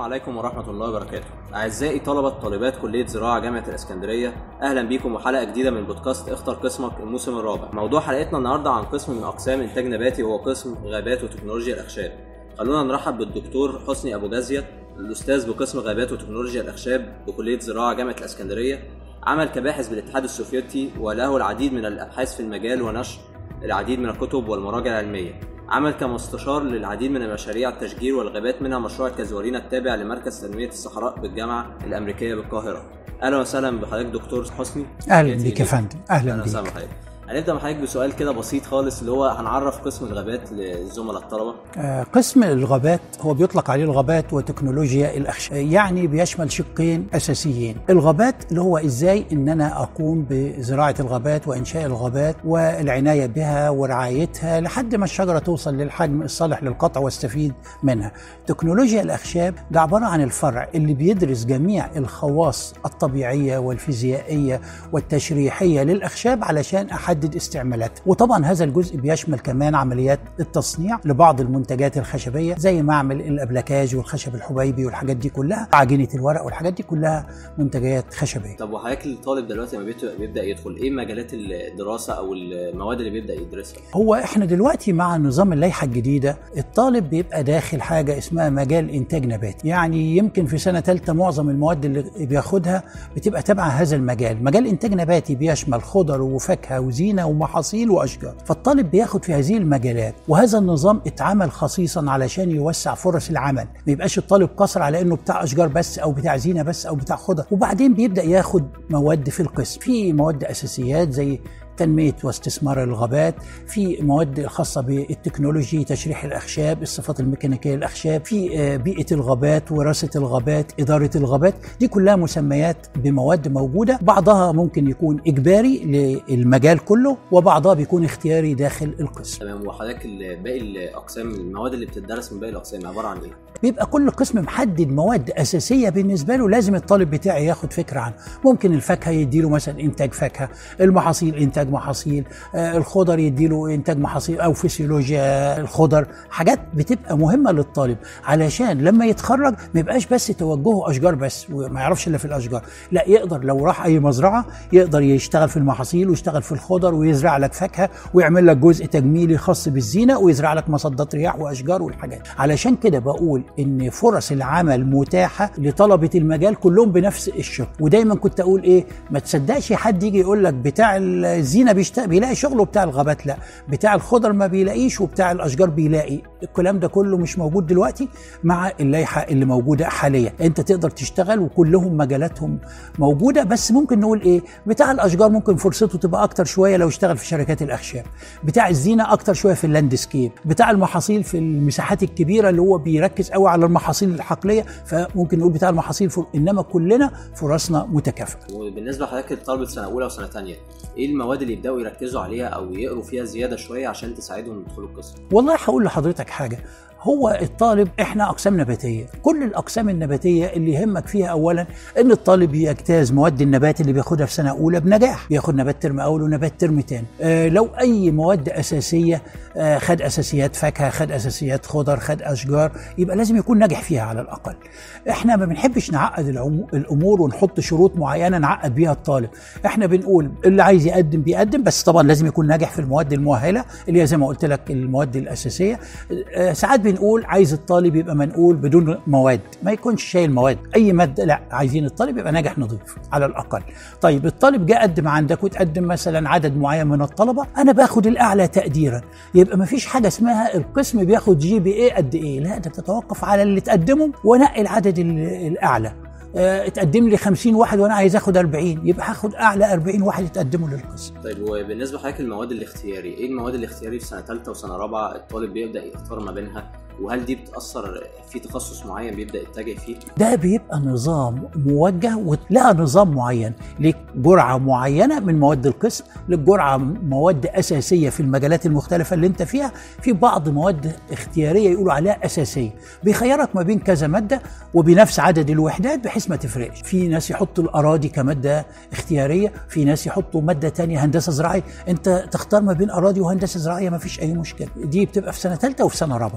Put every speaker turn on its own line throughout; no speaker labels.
عليكم ورحمة الله وبركاته. أعزائي طلبة طالبات كلية زراعة جامعة الإسكندرية، أهلا بيكم وحلقة جديدة من بودكاست اختر قسمك الموسم الرابع. موضوع حلقتنا النهاردة عن قسم من أقسام إنتاج نباتي وهو قسم غابات وتكنولوجيا الأخشاب. خلونا نرحب بالدكتور حسني أبو جازية الأستاذ بقسم غابات وتكنولوجيا الأخشاب بكلية زراعة جامعة الإسكندرية. عمل كباحث بالاتحاد السوفيتي وله العديد من الأبحاث في المجال ونشر العديد من الكتب والمراجع العلمية. عمل كمستشار للعديد من المشاريع التشجير والغابات منها مشروع الكازورينا التابع لمركز تنمية الصحراء بالجامعة الأمريكية بالقاهرة. أهلا وسهلا بحضرتك دكتور حسني.
اهلا بك يا فندم اهلا
أهلا وسهلا
بك
بحضرتك. هنبدأ مع حضرتك بسؤال كده بسيط خالص اللي هو هنعرف قسم الغابات للزملاء الطلبة.
آه، قسم الغابات هو بيطلق عليه الغابات وتكنولوجيا الاخشاب يعني بيشمل شقين اساسيين الغابات اللي هو ازاي ان انا اقوم بزراعه الغابات وانشاء الغابات والعنايه بها ورعايتها لحد ما الشجره توصل للحجم الصالح للقطع واستفيد منها تكنولوجيا الاخشاب ده عباره عن الفرع اللي بيدرس جميع الخواص الطبيعيه والفيزيائيه والتشريحيه للاخشاب علشان احدد استعمالاتها وطبعا هذا الجزء بيشمل كمان عمليات التصنيع لبعض المنتجات الخشبيه زي معمل الابلكاج والخشب الحبيبي والحاجات دي كلها عجينه الورق والحاجات دي كلها منتجات خشبيه
طب وحضرتك الطالب دلوقتي لما بيت- بيبدأ يدخل إيه مجالات الدراسة أو المواد اللي بيبدأ يدرسها؟
هو احنا دلوقتي مع نظام اللائحه الجديده الطالب بيبقى داخل حاجه اسمها مجال انتاج نباتي يعني يمكن في سنه ثالثه معظم المواد اللي بياخدها بتبقى تبع هذا المجال مجال انتاج نباتي بيشمل خضر وفاكهه وزينه ومحاصيل واشجار فالطالب بياخد في هذه المجالات وهذا النظام اتعمل خصيصا علشان يوسع فرص العمل ما يبقاش الطالب قصر على انه بتاع اشجار بس او بتاع زينه بس او بتاع خضر وبعدين بيبدا ياخد مواد في القسم في مواد اساسيات زي تنمية واستثمار الغابات في مواد خاصة بالتكنولوجي تشريح الأخشاب الصفات الميكانيكية للأخشاب في آه، بيئة الغابات وراثة الغابات إدارة الغابات دي كلها مسميات بمواد موجودة بعضها ممكن يكون إجباري للمجال كله وبعضها بيكون اختياري داخل القسم
تمام وحضرتك ال- باقي الأقسام المواد اللي بتدرس من باقي الأقسام عبارة عن إيه؟
بيبقى كل قسم محدد مواد اساسيه بالنسبه له لازم الطالب بتاعي ياخد فكره عنها ممكن الفاكهه يديله مثلا انتاج فاكهه المحاصيل انتاج محاصيل آه، الخضر يديله انتاج محاصيل او فسيولوجيا الخضر حاجات بتبقى مهمه للطالب علشان لما يتخرج ما يبقاش بس توجهه اشجار بس وما يعرفش الا في الاشجار لا يقدر لو راح اي مزرعه يقدر يشتغل في المحاصيل ويشتغل في الخضر ويزرع لك فاكهه ويعمل لك جزء تجميلي خاص بالزينه ويزرع لك مصدات رياح واشجار والحاجات علشان كده بقول ان فرص العمل متاحه لطلبه المجال كلهم بنفس الشغل ودايما كنت اقول ايه ما تصدقش حد يجي يقول لك بتاع الزينه بيشت... بيلاقي شغل وبتاع الغابات لا بتاع الخضر ما بيلاقيش وبتاع الاشجار بيلاقي الكلام ده كله مش موجود دلوقتي مع اللائحه اللي موجوده حاليا انت تقدر تشتغل وكلهم مجالاتهم موجوده بس ممكن نقول ايه بتاع الاشجار ممكن فرصته تبقى اكتر شويه لو اشتغل في شركات الاخشاب بتاع الزينه اكتر شويه في اللاندسكيب بتاع المحاصيل في المساحات الكبيره اللي هو بيركز قوي على المحاصيل الحقليه فممكن نقول بتاع المحاصيل فر... انما كلنا فرصنا متكافئه
وبالنسبة لحضرتك لطلبة سنة أولى وسنة تانية إيه المواد اللي يبدأوا يركزوا عليها أو يقروا فيها زيادة شوية عشان تساعدهم يدخلوا القسم؟
والله هقول لحضرتك حاجه هو الطالب احنا اقسام نباتيه كل الاقسام النباتيه اللي يهمك فيها اولا ان الطالب يجتاز مواد النبات اللي بياخدها في سنه اولى بنجاح بياخد نبات ترم اول ونبات ترم تاني آه لو اي مواد اساسيه آه خد اساسيات فاكهه خد اساسيات خضر خد اشجار يبقى لازم يكون ناجح فيها على الاقل احنا ما بنحبش نعقد العمو- الامور ونحط شروط معينه نعقد بيها الطالب احنا بنقول اللي عايز يقدم بيقدم بس طبعا لازم يكون ناجح في المواد المؤهله اللي هي زي ما قلت لك المواد الاساسيه آه، ساعات بنقول عايز الطالب يبقى منقول بدون مواد ما يكونش شايل مواد اي ماده لا عايزين الطالب يبقى ناجح نظيف على الاقل طيب الطالب جه قدم عندك وتقدم مثلا عدد معين من الطلبه انا باخد الاعلى تقديرا يبقى ما فيش حاجه اسمها القسم بياخد جي بي ايه قد ايه لا ده بتتوقف على اللي تقدمه ونقي العدد ال- الاعلى آه، اتقدم لي 50 واحد وانا عايز اخد 40 يبقى هاخد اعلى 40 واحد يتقدموا للقسم
طيب وبالنسبة لحضرتك المواد الاختياري إيه المواد الاختياري في سنة تالتة وسنة رابعة الطالب بيبدأ يختار ما بينها وهل دي بتأثر في تخصص معين بيبدأ يتجه فيه؟
ده بيبقى نظام موجه ولها نظام معين ليك جرعه معينه من مواد القسم لك جرعه مواد اساسيه في المجالات المختلفه اللي انت فيها في بعض مواد اختياريه يقولوا عليها اساسيه بيخيرك ما بين كذا ماده وبنفس عدد الوحدات بحيث ما تفرقش في ناس يحطوا الاراضي كماده اختياريه في ناس يحطوا ماده تانية هندسه زراعيه انت تختار ما بين اراضي وهندسه زراعيه ما فيش اي مشكله دي بتبقى في سنه ثالثه وفي سنه رابعه يقولوا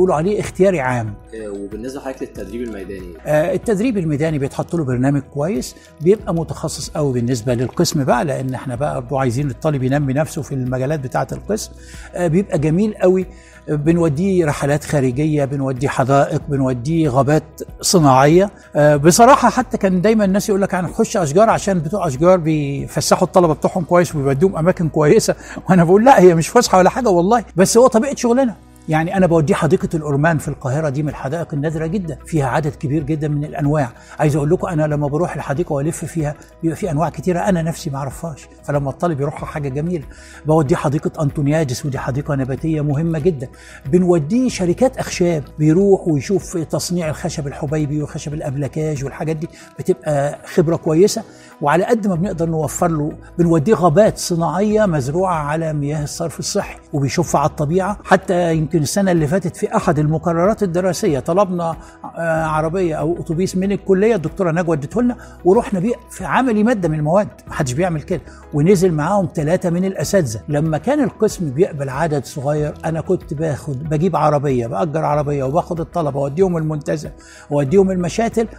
بيقولوا عليه اختياري عام
آه، وبالنسبه لحضرتك للتدريب الميداني
آه، التدريب الميداني بيتحط له برنامج كويس بيبقى متخصص قوي بالنسبه للقسم بقى لان احنا بقى برضه عايزين الطالب ينمي نفسه في المجالات بتاعه القسم آه، بيبقى جميل قوي آه، بنوديه رحلات خارجيه بنوديه حدائق بنوديه غابات صناعيه آه، بصراحه حتى كان دايما الناس يقول لك هنخش اشجار عشان بتوع اشجار بيفسحوا الطلبه بتوعهم كويس وبيوديهم اماكن كويسه وانا بقول لا هي مش فسحه ولا حاجه والله بس هو طبيعه شغلنا يعني انا بوديه حديقه الأورمان في القاهره دي من الحدائق النادره جدا فيها عدد كبير جدا من الانواع عايز اقول لكم انا لما بروح الحديقه والف فيها بيبقى في انواع كتيره انا نفسي ما اعرفهاش فلما الطالب يروحها حاجه جميله بوديه حديقه انطونيادس ودي حديقه نباتيه مهمه جدا بنوديه شركات اخشاب بيروح ويشوف تصنيع الخشب الحبيبي وخشب الابلكاج والحاجات دي بتبقى خبره كويسه وعلى قد ما بنقدر نوفر له بنوديه غابات صناعيه مزروعه على مياه الصرف الصحي وبيشوفها على الطبيعه حتى يمكن السنه اللي فاتت في احد المقررات الدراسيه طلبنا آه، عربيه او اتوبيس من الكليه الدكتوره نجوى ادته لنا ورحنا بيه في عملي ماده من المواد محدش بيعمل كده ونزل معاهم ثلاثه من الاساتذه لما كان القسم بيقبل عدد صغير انا كنت باخد بجيب عربيه باجر عربيه وباخد الطلبه واوديهم المنتزه واوديهم المشاتل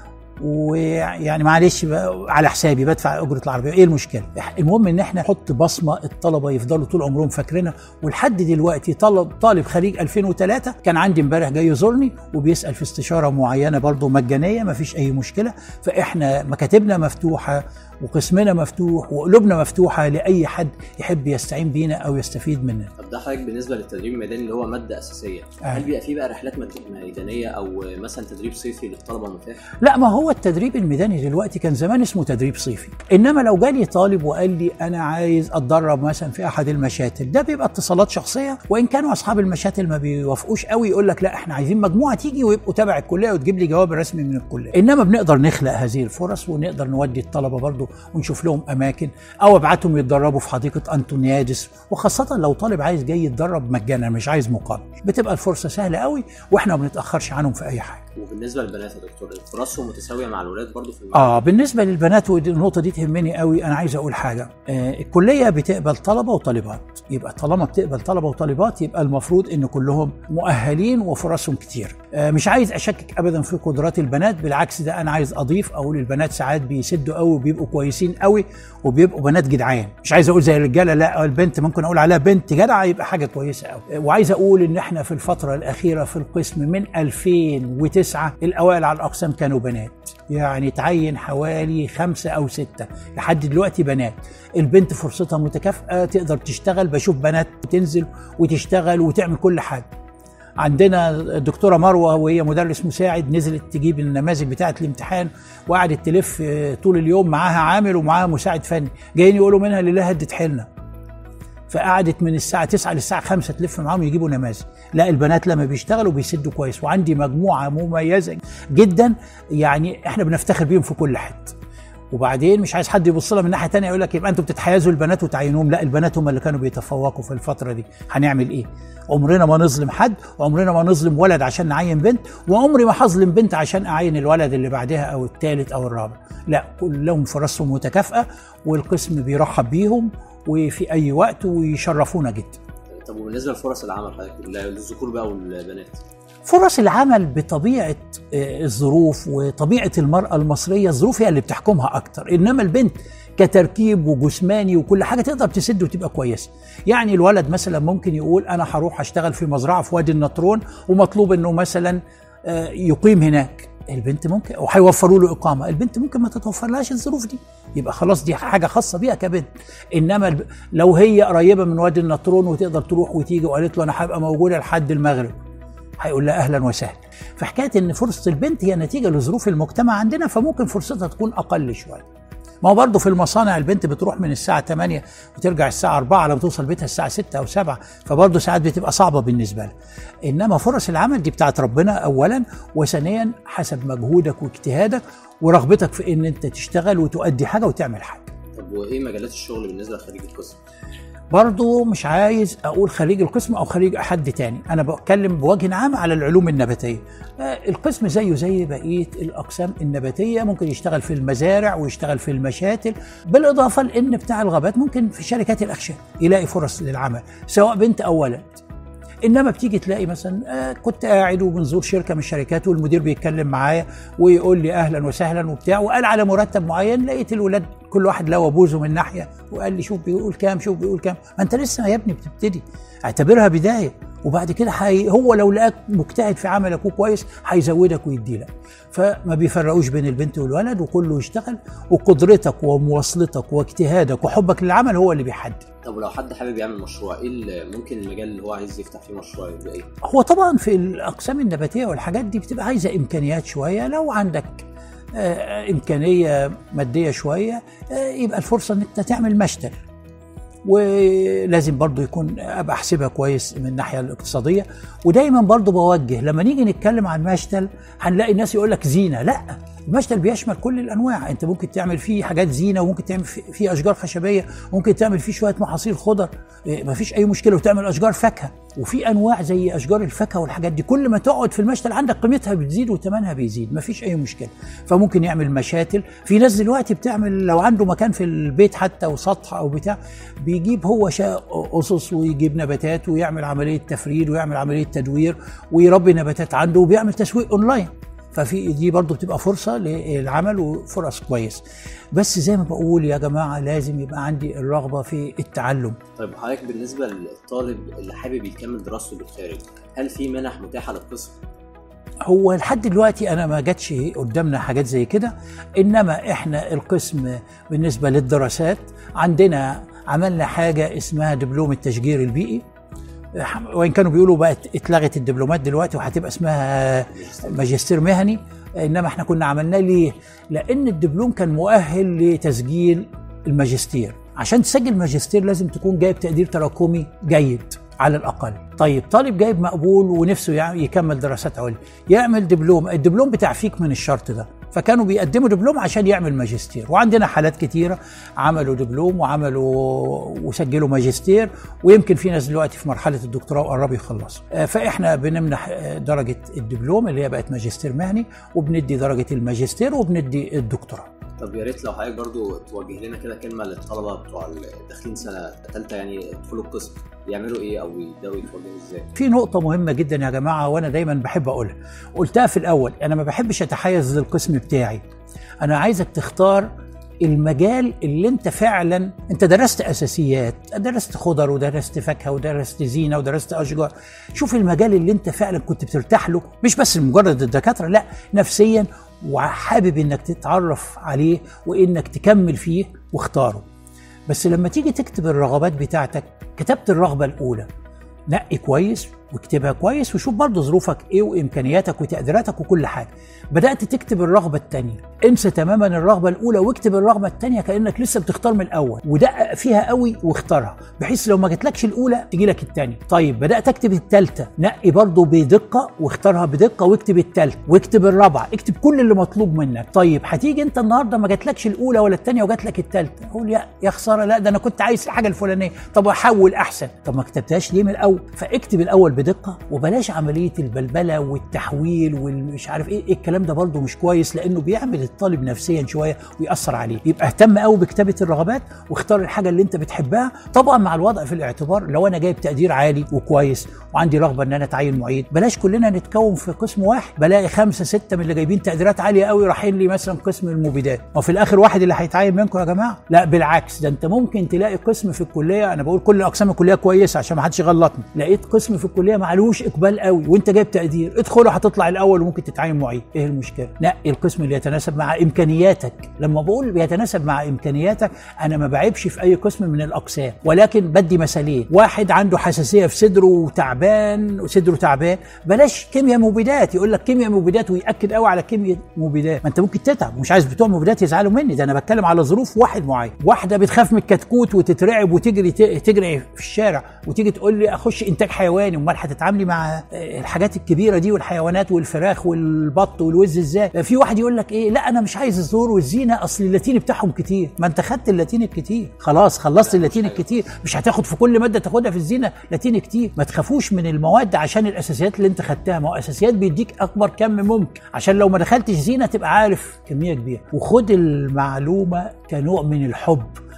ويعني معلش بقى على حسابي بدفع اجره العربيه ايه المشكله المهم ان احنا نحط بصمه الطلبه يفضلوا طول عمرهم فاكرينها ولحد دلوقتي طلب طالب خريج 2003 كان عندي امبارح جاي يزورني وبيسال في استشاره معينه برضه مجانيه ما فيش اي مشكله فاحنا مكاتبنا مفتوحه وقسمنا مفتوح وقلوبنا مفتوحه لاي حد يحب يستعين بينا او يستفيد مننا
طب ده حضرتك بالنسبه للتدريب الميداني اللي هو ماده اساسيه هل بيبقى فيه بقى رحلات مد- ميدانيه او مثلا تدريب صيفي للطلبه متاح
لا ما هو التدريب الميداني دلوقتي كان زمان اسمه تدريب صيفي انما لو جالي طالب وقال لي انا عايز اتدرب مثلا في احد المشاتل ده بيبقى اتصالات شخصيه وان كانوا اصحاب المشاتل ما بيوافقوش قوي يقول لك لا احنا عايزين مجموعه تيجي ويبقوا تبع الكليه وتجيب لي جواب رسمي من الكليه انما بنقدر نخلق هذه الفرص ونقدر نودي الطلبه برضو ونشوف لهم اماكن او ابعتهم يتدربوا في حديقه انطونيادس وخاصه لو طالب عايز جاي يتدرب مجانا مش عايز مقابل بتبقى الفرصه سهله قوي واحنا ما بنتاخرش عنهم في اي حاجه
وبالنسبه للبنات يا دكتور فرصهم متساويه مع الولاد برضو في المجال
اه بالنسبه للبنات ودي النقطه دي تهمني قوي انا عايز اقول حاجه آه الكليه بتقبل طلبه وطالبات يبقى طالما بتقبل طلبه وطالبات يبقى المفروض ان كلهم مؤهلين وفرصهم كتير آه مش عايز اشكك ابدا في قدرات البنات بالعكس ده انا عايز اضيف اقول البنات ساعات بيسدوا قوي وبيبقوا كويسين قوي وبيبقوا بنات جدعان مش عايز اقول زي الرجاله لا البنت ممكن اقول عليها بنت جدعه يبقى حاجه كويسه قوي آه، وعايز اقول ان احنا في الفتره الاخيره في القسم من 2009 الاوائل على الاقسام كانوا بنات يعني تعين حوالي خمسة أو ستة لحد دلوقتي بنات البنت فرصتها متكافئة تقدر تشتغل بشوف بنات تنزل وتشتغل وتعمل كل حاجة عندنا الدكتورة مروة وهي مدرس مساعد نزلت تجيب النماذج بتاعة الامتحان وقعدت تلف آه، طول اليوم معاها عامل ومعاها مساعد فني جايين يقولوا منها لله هدت حيلنا فقعدت من الساعة 9 للساعة 5 تلف معاهم يجيبوا نماذج لا البنات لما بيشتغلوا بيسدوا كويس وعندي مجموعة مميزة جدا يعني احنا بنفتخر بيهم في كل حته وبعدين مش عايز حد يبص لها من ناحيه تانية يقول لك يبقى انتوا بتتحيزوا البنات وتعينوهم لا البنات هم اللي كانوا بيتفوقوا في الفتره دي هنعمل ايه عمرنا ما نظلم حد وعمرنا ما نظلم ولد عشان نعين بنت وعمري ما هظلم بنت عشان اعين الولد اللي بعدها او الثالث او الرابع لا كلهم فرصهم متكافئه والقسم بيرحب بيهم وفي اي وقت ويشرفونا جدا
طب وبالنسبه لفرص العمل حضرتك للذكور بقى والبنات
فرص العمل بطبيعه آه، الظروف وطبيعه المراه المصريه الظروف هي اللي بتحكمها اكتر انما البنت كتركيب وجسماني وكل حاجه تقدر تسد وتبقى كويسه يعني الولد مثلا ممكن يقول انا هروح اشتغل في مزرعه في وادي النطرون ومطلوب انه مثلا آه، يقيم هناك البنت ممكن وهيوفروا له اقامه البنت ممكن ما تتوفرلهاش الظروف دي يبقى خلاص دي حاجه خاصه بيها كبنت انما الب- لو هي قريبه من وادي النطرون وتقدر تروح وتيجي وقالت له انا هبقى موجوده لحد المغرب هيقول لها اهلا وسهلا فحكايه ان فرصه البنت هي نتيجه لظروف المجتمع عندنا فممكن فرصتها تكون اقل شويه ما هو برضه في المصانع البنت بتروح من الساعة 8 وترجع الساعة 4 لما توصل بيتها الساعة 6 أو 7 فبرضه ساعات بتبقى صعبة بالنسبة لها إنما فرص العمل دي بتاعت ربنا أولا وثانيا حسب مجهودك واجتهادك ورغبتك في إن أنت تشتغل وتؤدي حاجة وتعمل حاجة
طب وايه مجالات الشغل بالنسبه لخريج القسم
برضو مش عايز اقول خريج القسم او خريج حد تاني انا بتكلم بوجه عام على العلوم النباتيه آه، القسم زيه زي بقيه الاقسام النباتيه ممكن يشتغل في المزارع ويشتغل في المشاتل بالاضافه لان بتاع الغابات ممكن في شركات الاخشاب يلاقي فرص للعمل سواء بنت او ولد انما بتيجي تلاقي مثلا آه كنت قاعد وبنزور شركه من الشركات والمدير بيتكلم معايا ويقول لي اهلا وسهلا وبتاع وقال على مرتب معين لقيت الولاد كل واحد لوى بوزه من ناحيه وقال لي شوف بيقول كام شوف بيقول كام ما انت لسه يا ابني بتبتدي اعتبرها بدايه وبعد كده حي... هو لو لقاك مجتهد في عملك وكويس هيزودك ويديلك فما بيفرقوش بين البنت والولد وكله يشتغل وقدرتك ومواصلتك واجتهادك وحبك للعمل هو اللي بيحدد
طب ولو حد حابب يعمل مشروع ايه اللي ممكن المجال اللي هو عايز يفتح فيه مشروع يبقى ايه؟
هو طبعا في الاقسام النباتيه والحاجات دي بتبقى عايزه امكانيات شويه لو عندك آه، امكانيه ماديه شويه آه، يبقى الفرصه انك أنت تعمل مشتل ولازم برضو يكون ابقى احسبها كويس من الناحيه الاقتصاديه ودايما برضو بوجه لما نيجي نتكلم عن مشتل هنلاقي الناس يقول لك زينه لا المشتل بيشمل كل الانواع انت ممكن تعمل فيه حاجات زينه وممكن تعمل فيه فيه اشجار خشبيه وممكن تعمل فيه شويه محاصيل خضر إيه، مفيش اي مشكله وتعمل اشجار فاكهه وفي انواع زي اشجار الفاكهه والحاجات دي كل ما تقعد في المشتل عندك قيمتها بتزيد وثمنها بيزيد مفيش اي مشكله فممكن يعمل مشاتل في ناس دلوقتي بتعمل لو عنده مكان في البيت حتى وسطح او بتاع بيجيب هو شا اسس ويجيب نباتات ويعمل عمليه تفريد ويعمل عمليه تدوير ويربي نباتات عنده وبيعمل تسويق اونلاين ففي دي برضو بتبقى فرصة للعمل وفرص كويس بس زي ما بقول يا جماعة لازم يبقى عندي الرغبة في التعلم
طيب حضرتك بالنسبه للطالب اللي حابب يكمل دراسته بالخارج هل في منح متاحه للقسم؟
هو لحد دلوقتي انا ما جاتش حدامنا حاجات زي كده انما احنا القسم بالنسبه للدراسات عندنا عملنا حاجه اسمها دبلوم التشجير البيئي وان كانوا بيقولوا بقت اتلغت الدبلومات دلوقتي وهتبقى اسمها ماجستير مهني انما احنا كنا عملناه ليه؟ لان الدبلوم كان مؤهل لتسجيل الماجستير عشان تسجل ماجستير لازم تكون جايب تقدير تراكمي جيد على الاقل طيب طالب جايب مقبول ونفسه يع- يكمل دراسات عليا يعمل دبلوم الدبلوم بتعفيك من الشرط ده فكانوا بيقدموا دبلوم عشان يعمل ماجستير وعندنا حالات كتيره عملوا دبلوم وعملوا وسجلوا ماجستير ويمكن في ناس دلوقتي في مرحله الدكتوراه وقربوا يخلصوا آه، فاحنا بنمنح آه، درجه الدبلوم اللي هي بقت ماجستير مهني وبندي درجه الماجستير وبندي الدكتوراه
طب يا ريت لو حضرتك برضو توجه لنا كده كلمه للطلبه بتوع ال- داخلين سنه ثالثه يعني يدخلوا القسم يعملوا ايه او يبداوا يتوجهوا ازاي؟
في نقطة مهمة جدا يا جماعة وأنا دايما بحب أقولها قلتها في الأول أنا ما بحبش أتحيز للقسم بتاعي أنا عايزك تختار المجال اللي انت فعلا انت درست اساسيات درست خضر ودرست فاكهه ودرست زينه ودرست اشجار شوف المجال اللي انت فعلا كنت بترتاح له مش بس مجرد الدكاتره لا نفسيا وحابب انك تتعرف عليه وانك تكمل فيه واختاره بس لما تيجي تكتب الرغبات بتاعتك كتبت الرغبه الاولى نقي كويس واكتبها كويس وشوف برضه ظروفك ايه وامكانياتك وتقديراتك وكل حاجه بدات تكتب الرغبه الثانيه انسى تماما الرغبه الاولى واكتب الرغبه الثانيه كانك لسه بتختار من الاول ودقق فيها قوي واختارها بحيث لو ما جاتلكش الاولى تجي لك الثانيه طيب بدات اكتب الثالثه نقي برضه بدقه واختارها بدقه واكتب الثالثه واكتب الرابعه اكتب كل اللي مطلوب منك طيب هتيجي انت النهارده ما جاتلكش الاولى ولا الثانيه وجات لك الثالثه اقول يا يا خساره لا ده انا كنت عايز الحاجه الفلانيه طب احول احسن طب ما كتبتهاش ليه من الاول فاكتب الاول بدقه وبلاش عمليه البلبله والتحويل والمش عارف ايه الكلام ده برضه مش كويس لانه بيعمل الطالب نفسيا شويه ويأثر عليه يبقى اهتم قوي بكتابه الرغبات واختار الحاجه اللي انت بتحبها طبعا مع الوضع في الاعتبار لو انا جايب تقدير عالي وكويس وعندي رغبه ان انا اتعين معيد بلاش كلنا نتكون في قسم واحد بلاقي خمسه سته من اللي جايبين تقديرات عاليه قوي رايحين لي مثلا قسم المبيدات وفي الاخر واحد اللي هيتعين منكم يا جماعه لا بالعكس ده انت ممكن تلاقي قسم في الكليه انا بقول كل اقسام الكليه كويسه عشان ما حدش يغلطني لقيت قسم في الكليه معلوش اقبال قوي وانت جايب تقدير ادخله هتطلع الاول وممكن تتعين معيد ايه المشكله نقي القسم اللي يتناسب مع امكانياتك لما بقول بيتناسب مع امكانياتك انا ما بعيبش في اي قسم من الاقسام ولكن بدي مثالين واحد عنده حساسيه في صدره وتعبان وصدره تعبان بلاش كيمياء مبيدات يقول لك كيمياء مبيدات وياكد قوي على كيمياء مبيدات ما انت ممكن تتعب مش عايز بتوع مبيدات يزعلوا مني ده انا بتكلم على ظروف واحد معين واحده بتخاف من الكتكوت وتترعب وتجري تجري في الشارع وتيجي تقول لي اخش انتاج حيواني امال هتتعاملي مع الحاجات الكبيره دي والحيوانات والفراخ والبط والوز ازاي في واحد يقول لك ايه لا انا مش عايز الزور والزينه اصل اللاتيني بتاعهم كتير ما انت خدت اللاتيني الكتير خلاص خلصت اللاتيني الكتير مش هتاخد في كل ماده تاخدها في الزينه لاتيني كتير ما تخافوش من المواد عشان الاساسيات اللي انت خدتها ما هو اساسيات بيديك اكبر كم ممكن عشان لو ما دخلتش زينه تبقى عارف كميه كبيره وخد المعلومه كنوع من الحب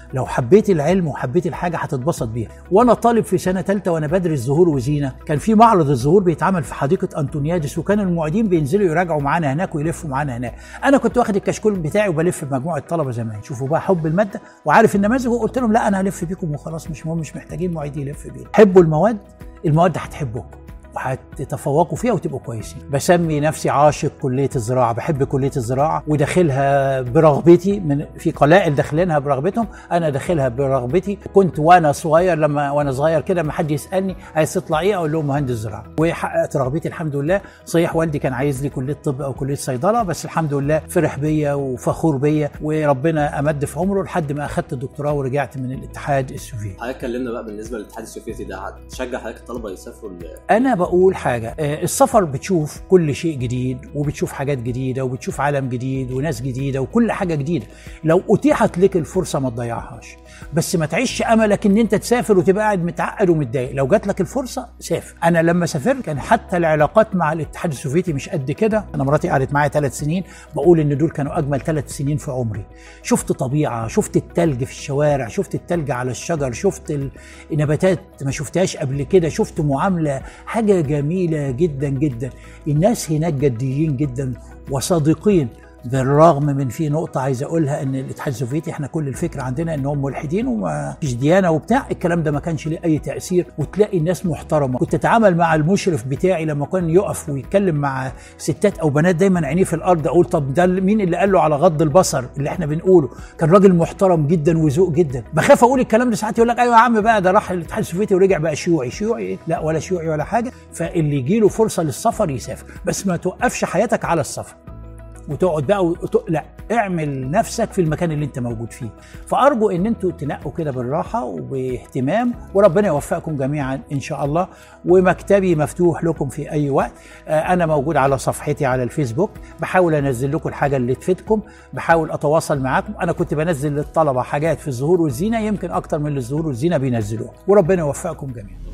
لو حبيت العلم وحبيت الحاجه هتتبسط بيها وانا طالب في سنه ثالثه وانا بدرس زهور وزينه كان في معرض الزهور بيتعمل في حديقه انطونيادس وكان المعيدين بينزلوا يراجعوا معانا هناك ويلفوا معانا هناك انا كنت واخد الكشكول بتاعي وبلف بمجموعه طلبه زمان شوفوا بقى حب الماده وعارف النماذج وقلت لهم لا انا هلف بيكم وخلاص مش مهم مش محتاجين معيد يلف بينا حبوا المواد المواد هتحبوكم وهتتفوقوا فيها وتبقوا كويسين بسمي نفسي عاشق كليه الزراعه بحب كليه الزراعه وداخلها برغبتي من في قلائل داخلينها برغبتهم انا داخلها برغبتي كنت وانا صغير لما وانا صغير كده لما حد يسالني عايز تطلع ايه اقول لهم مهندس زراعه وحققت رغبتي الحمد لله صحيح والدي كان عايز لي كليه طب او كليه صيدله بس الحمد لله فرح بيا وفخور بيا وربنا امد في عمره لحد ما اخدت الدكتوراه ورجعت من الاتحاد السوفيتي
حضرتك كلمنا بقى بالنسبه للاتحاد السوفيتي ده هتشجع حضرتك الطلبه يسافروا ل-
انا بقول حاجه آه، السفر بتشوف كل شيء جديد وبتشوف حاجات جديده وبتشوف عالم جديد وناس جديده وكل حاجه جديده لو اتيحت لك الفرصه ما تضيعهاش بس ما تعيش املك ان انت تسافر وتبقى قاعد متعقد ومتضايق لو جات لك الفرصه سافر انا لما سافرت كان حتى العلاقات مع الاتحاد السوفيتي مش قد كده انا مراتي قعدت معايا ثلاث سنين بقول ان دول كانوا اجمل ثلاث سنين في عمري شفت طبيعه شفت التلج في الشوارع شفت التلج على الشجر شفت ال- نباتات ما شفتهاش قبل كده شفت معامله حاجه جميله جدا جدا الناس هناك جديين جدا وصادقين بالرغم من في نقطة عايز أقولها إن الاتحاد السوفيتي إحنا كل الفكرة عندنا إنهم ملحدين وما فيش ديانة وبتاع الكلام ده ما كانش ليه أي تأثير وتلاقي الناس محترمة كنت أتعامل مع المشرف بتاعي لما كان يقف ويتكلم مع ستات أو بنات دايما عينيه في الأرض أقول طب ده مين اللي قال له على غض البصر اللي إحنا بنقوله كان راجل محترم جدا وذوق جدا بخاف أقول الكلام ده ساعات يقول لك أيوة يا عم بقى ده راح الاتحاد السوفيتي ورجع بقى شيوعي شيوعي إيه؟ لا ولا شيوعي ولا حاجة فاللي يجيله فرصة للسفر يسافر بس ما توقفش حياتك على السفر وتقعد بقى وت... لا اعمل نفسك في المكان اللي انت موجود فيه فارجو ان انتوا تنقوا كده بالراحه وباهتمام وربنا يوفقكم جميعا ان شاء الله ومكتبي مفتوح لكم في اي وقت آه، انا موجود على صفحتي على الفيسبوك بحاول انزل لكم الحاجه اللي تفيدكم بحاول اتواصل معاكم انا كنت بنزل للطلبه حاجات في الظهور والزينه يمكن اكتر من الظهور والزينه بينزلوها وربنا يوفقكم جميعا